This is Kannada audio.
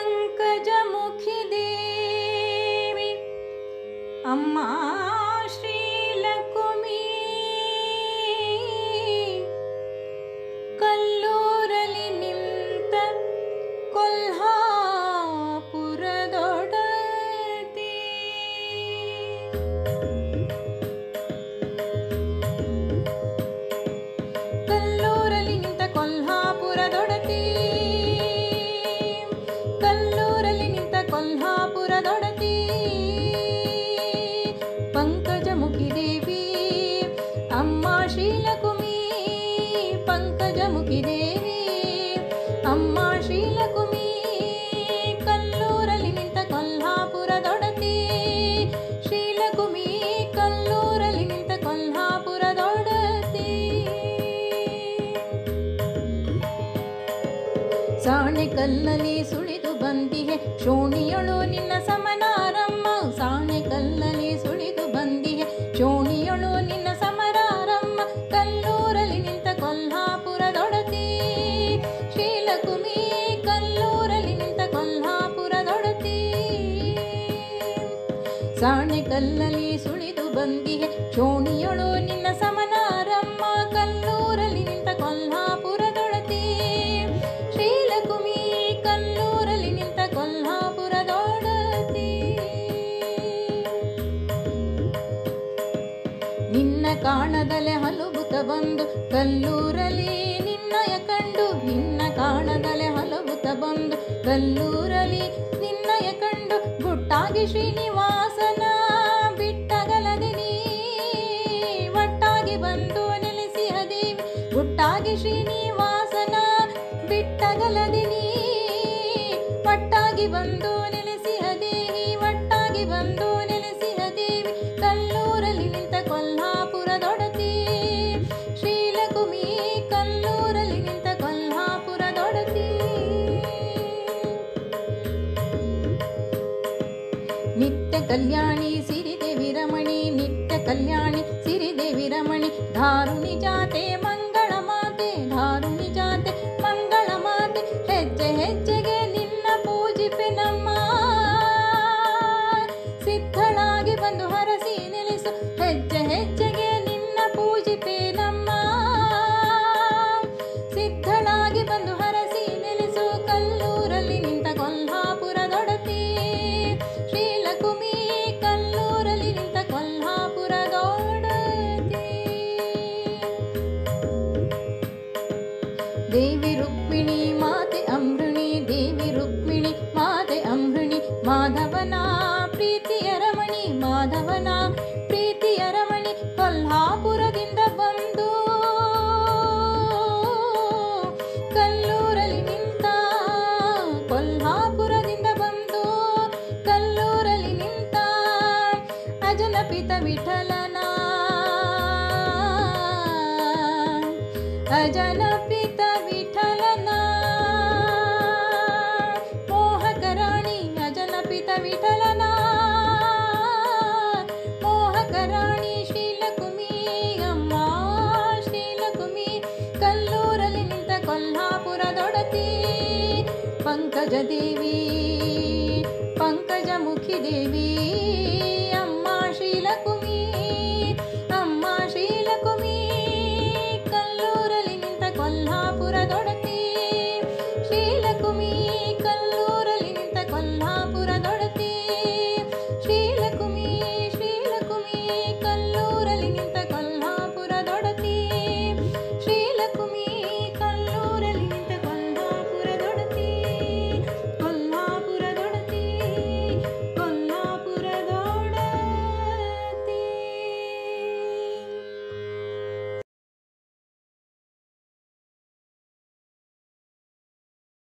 ಪಂಕಜಮುಖಿ ದೇವಿ ಅಮ್ಮ ಶ್ರೀಲಕುಮಿ ಕಲ್ಲೂರಲಿ ನಿಂತ ಕೊಲ್ಹಾಪುರದೊಡತಿ ಕಲ್ಲೂರಲಿ ನಿಂತ ಕೊಲ್ಹಾಪುರದೊಡತಿ ಕಲ್ಲೂರಲಿ ನಿಂತ ಕೊಲ್ಹಾಪುರದೊಡತಿ ಪಂಕಜಮುಖಿ ದೇವಿ ಅಮ್ಮ ಶ್ರೀಲಕುಮಿ ಪಂಕಜಮುಖಿ ದೇವಿ ಅಮ್ಮ ಶ್ರೀಲಕುಮಿ ಕಲ್ಲೂರಲಿ ನಿಂತ ಕೊಲ್ಹಾಪುರದೊಡತಿ ಶ್ರೀಲಕುಮಿ ಕಲ್ಲೂರಲಿ ನಿಂತ ಕೊಲ್ಹಾಪುರದೊಡತಿ ಸಾಣೆ ಕಲ್ಲಲಿ ಸುಳಿದು ಬಂದಿಹೆ ಶೋಣಿಯಳು ನಿನ್ನ ಸಮನಾರಮ್ಮ ಸಾಣೆ ಕಲ್ಲಲಿ ಸುಳಿದು ಬಂದಿಹೆ ಶೋಣಿಯಳು ನಿನ್ನ ಸಮರಾರಮ್ಮ ಕಲ್ಲೂರಲಿ ನಿಂತ ಕೊಲ್ಹಾಪುರದೊಡತಿ ಶ್ರೀಲಕುಮಿ ಕಲ್ಲೂರಲಿ ನಿಂತ ಕೊಲ್ಹಾಪುರದೊಡತಿ ಸಾಣೆ ಕಲ್ಲಲಿ ಸುಳಿದು ಬಂದಿಹೆ ಶೋಣಿಯಳು ನಿನ್ನ ಸಮನಾರಮ್ಮ ಕಲ್ಲೂರಲಿ ನಿಂತ ಕೊಲ್ಹಾಪುರದೊಡತಿ ಶ್ರೀಲಕುಮಿ ಕಲ್ಲೂರಲಿ ನಿಂತ ಕೊಲ್ಹಾಪುರದೊಡತಿ ನಿನ್ನ ಕಾಣದಲೆ ಹಲುಬುತ ಬಂದು ಕಲ್ಲೂರಲಿ ನಿನ್ನಯ ಕಂಡು ನಿನ್ನ ಕಾಣದಲೆ ಹಲುಬುತ ಬಂದು ಕಲ್ಲೂರಲಿ ನಿನ್ನಯ ಕಂಡು ಗುಟ್ಟಾಗಿ ಶ್ರೀನಿವಾಸನ ಬಿಟ್ಟಗಲದೆ ನೀ ಒಟ್ಟಾಗಿ ಬಂದು ನೆಲೆಸಿಹ ದೇವಿ ಗುಟ್ಟಾಗಿ ಶ್ರೀನಿವಾಸನ ಬಿಟ್ಟಗಲದೆ ನೀ ಒಟ್ಟಾಗಿ ಬಂದು ನೆಲೆಸಿಹ ದೇವಿ ಒಟ್ಟಾಗಿ ಬಂದು ನೆಲೆಸಿಹ ದೇವಿ ಕಲ್ಲೂರಲಿ ನಿಂತ ಕೊಲ್ಹಾಪುರದೊಡತಿ ಶ್ರೀಲಕುಮಿ ಕಲ್ಲೂರಲಿ ನಿಂತ ಕೊಲ್ಹಾಪುರದೊಡತಿ ನಿತ್ಯ ಕಲ್ಯಾಣಿ ಸಿರಿದೇವಿ ರಮಣಿ ನಿತ್ಯ ಕಲ್ಯಾಣಿ ಸಿರಿದೇವಿ ರಮಣಿ ಧಾರುಣಿ ಜಾತೆ ಮಂಗಳ ಮಾತೆ ಧಾರುಣಿ ಜಾತೆ ಮಂಗಳ ಮಾತೆ ಹೆಜ್ಜೆ ಹೆಜ್ಜೆಗೆ ನಿನ್ನ ಪೂಜಿಪೆ ನಮ್ಮ ಸಿದ್ಧಳಾಗಿ ಬಂದು ಹರಸಿ ನೆಲೆಸು ಹೆಜ್ಜೆ ಹೆಜ್ಜೆಗೆ ನಿನ್ನ ಪೂಜಿಪೆ ನಮ್ಮ ಸಿದ್ಧಳಾಗಿ ಬಂದು ಹರಸಿ ನೆಲೆಸು ಕಲ್ಲೂರಲ್ಲಿ ನಿಂತ ಕೊಲ್ಹಾಪುರದೊಡತಿ ಶ್ರೀಲಕುಮಿ ಕಲ್ಲೂರಲ್ಲಿ ನಿಂತ ಕೊಲ್ಹಾಪುರದೊಡತಿ ದೇವಿ ರುಕ್ಮಿಣಿ ಮಾತೆ ಅಮೃಣಿ ದೇವಿ ರುಕ್ಮಿಣಿ ಮಾತೆ ಅಮೃಣಿ ಮಾಧವನ ಪ್ರೀತಿಯ ರಮಣಿ ಮಾಧವನ ಪ್ರೀತಿಯ ರಮಣಿ ಕೊಲ್ಹಾಪುರದಿಂದ ಬಂದು ಕಲ್ಲೂರಲ್ಲಿ ನಿಂತ ಕೊಲ್ಹಾಪುರದಿಂದ ಬಂದು ಕಲ್ಲೂರಲ್ಲಿ ನಿಂತ ಅಜನಪಿತ ವಿಠಲನ ಅಜನಪಿತ ವಿಠಲನ ಮೋಹಕರಾಣಿ ಅಜನಪಿತ ವಿಠಲನ ಮೋಹಕರಾಣಿ ಶ್ರೀಲಕುಮಿ ಅಮ್ಮ ಶ್ರೀಲಕುಮಿ ಕಲ್ಲೂರಲ್ಲಿ ನಿಂತ ಕೊಲ್ಹಾಪುರದೊಡತಿ ಪಂಕಜ ದೇವಿ ಪಂಕಜ ಮುಖಿ ದೇವಿ ಅಮ್ಮ ಶ್ರೀಲಕುಮಿ ಅಮ್ಮ ಶ್ರೀಲಕುಮಿ ಕಲ್ಲೂರಲ್ಲಿ ನಿಂತ ಕೊಲ್ಹಾಪುರದೊಡತಿ ಶ್ರೀಲಕುಮಿ ಕಲ್ಲೂರಲ್ಲಿ ನಿಂತ ಕೊಲ್ಹಾಪುರದ